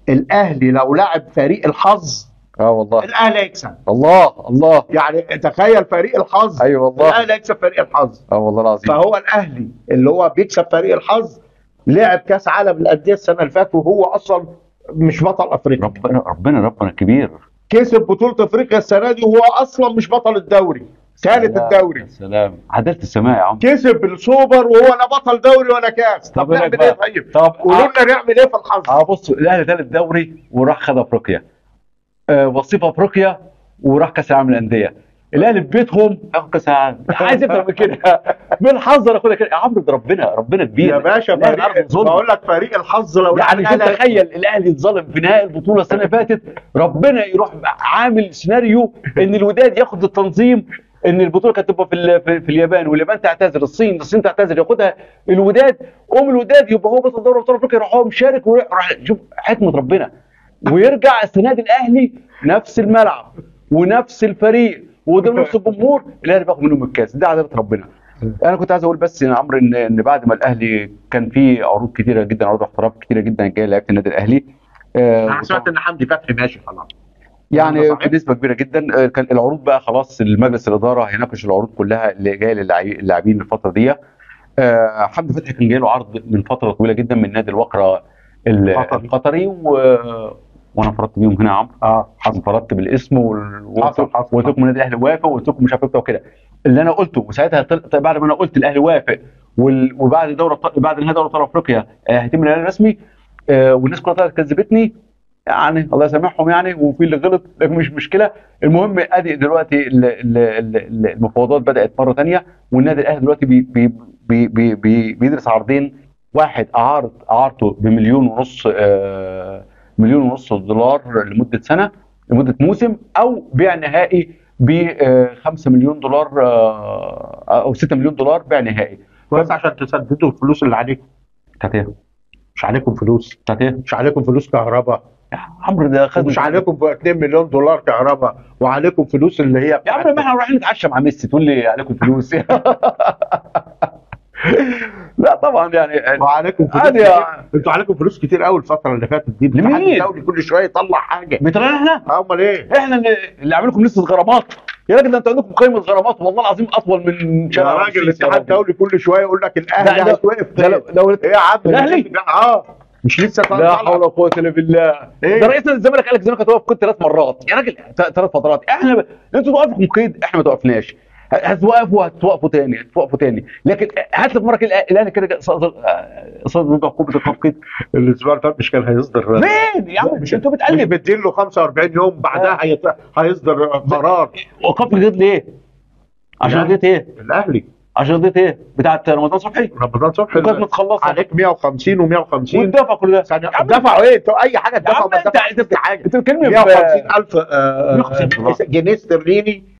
الاهلي لو لعب فريق الحظ اه والله الاهلي هيكسب الله الله يعني تخيل فريق الحظ ايوه والله الاهلي هيكسب فريق الحظ اه والله العظيم فهو الاهلي اللي هو بيكسب فريق الحظ لعب كاس عالم الانديه السنه اللي فاتت وهو اصلا مش بطل افريقيا ربنا ربنا ربنا كبير كسب بطوله افريقيا السنه دي وهو اصلا مش بطل الدوري ثالث سلام، الدوري يا سلام عدلة السماء يا عم كسب السوبر وهو لا بطل دوري ولا كاس طب طب إيه نعمل بقى؟ ايه طيب؟ طب قولوا لنا نعمل ايه في الحظ؟ اه بص الاهلي ثالث دوري وراح خد افريقيا آه وصيف افريقيا وراح كاس العالم للانديه الاهلي في بيتهم ياخد كاس العالم عايز اكتر من كده بالحظ انا اخدها كده يا عمرو ده ربنا ربنا كبير يا باشا الأهلي عارف فريق الظلم. بقول لك فريق الحظ لو يعني لعب شوف الأهلي- تخيل الاهلي اتظلم في نهائي البطوله السنه اللي فاتت ربنا يروح عامل سيناريو ان الوداد ياخد التنظيم ان البطوله كانت تبقى في, ال- في, في اليابان واليابان تعتذر الصين الصين تعتذر ياخدها الوداد قوم الوداد يبقى هو بطل دوري ابطال افريقيا يروح هو مشارك ويروح شوف حكمه ربنا ويرجع السنه دي الاهلي نفس الملعب ونفس الفريق وقدام نفس الجمهور الاهلي بياخد منهم الكاس ده عداله ربنا انا كنت عايز اقول بس يا عمرو ان ان بعد ما الاهلي كان في عروض كتيره جدا عروض احتراف كتيره جدا جايه لعيبه النادي الاهلي آه، انا سمعت ان حمدي فتحي ماشي خلاص يعني صحيح؟ بنسبه كبيره جدا آه، كان العروض بقى خلاص المجلس الاداره هيناقش العروض كلها اللي جايه للاعبي- للاعبين الفتره دي آه، حمدي فتحي كان جاي له عرض من فتره طويله جدا من نادي الوقره ال- القطري. القطري و... وانا فرطت بيهم هنا يا عمرو اه حصل فرطت بالاسم وال- حصل- حصل. وقلت لكم النادي الاهلي وافق وقلت لكم مش عارف إيه وكده اللي انا قلته وساعتها طل... طيب بعد ما انا قلت الاهلي وافق وال... وبعد دوري أبطال- بعد نهائي دوري ابطال افريقيا آه، هيتم الاعلان الرسمي آه، والناس كلها طلعت كذبتني يعني الله يسامحهم يعني وفي اللي غلط لكن مش مشكله المهم ادي دلوقتي ال- ال- ال- المفاوضات بدات مره ثانيه والنادي الاهلي دلوقتي بي بي بي بي بي بيدرس عرضين واحد اعارض اعارته بمليون ونص آه، مليون ونص دولار لمده سنه لمده موسم او بيع نهائي ب 5 مليون دولار آه، او 6 مليون دولار بيع نهائي بس عشان تسددوا الفلوس اللي عليكم بتاعت ايه؟ مش عليكم فلوس بتاعت ايه؟ مش عليكم فلوس كهرباء يا عمرو ده خد مش عليكم 2 مليون دولار كهرباء وعليكم فلوس اللي هي يا عم ما احنا رايحين نتعشى مع ميسي تقول لي عليكم فلوس لا طبعا يعني وعليكم فلوس عادي كتير. يا- انتوا عليكم فلوس كتير قوي الفتره اللي فاتت دي لمين؟ الاتحاد الدولي كل شويه يطلع حاجه بيطلعنا احنا امال ايه؟ احنا اللي, اللي عامل لكم لسه غرامات يا راجل ده انتوا عندكم قائمه غرامات والله العظيم اطول من يا شارع راجل رمسيس يا الاتحاد راجل. الدولي كل شويه يقول لك ده- الاهلي ده- هيتوقف ده لو- لو ايه يا عم الأهلي؟ اه مش لسه طالع لا حول ولا قوه الا بالله إيه؟ ده رئيس نادي الزمالك قال لك الزمالك هتوقف كنت ثلاث مرات يا راجل ثلاث فترات احنا ب... انتوا توقفكم قيد احنا ما توقفناش ه- هتوقفوا هتوقفوا تاني هتوقفوا تاني لكن هات لي في مره كده الاهلي كده صدر آه، صدر ضد عقوبه ايقاف قيد الاسبوع اللي فات مش كان هيصدر فين يا عم مش انتوا مش بتقلب مدين له 45 يوم بعدها هيت- هيصدر قرار وقف قيد ليه؟ عشان لا. قضيه ايه؟ الاهلي عشان قضيه ايه؟ بتاعت رمضان صبحي رمضان صبحي وكانت متخلصه عليك 150 و150 والدفع كل ده ثانية يا عم دفعوا ايه انتوا اي حاجه يا تدفعوا عم ما انت تدفعوش انت حاجه انت بتتكلم 150 الف آه، 150 دولار. جنيه استرليني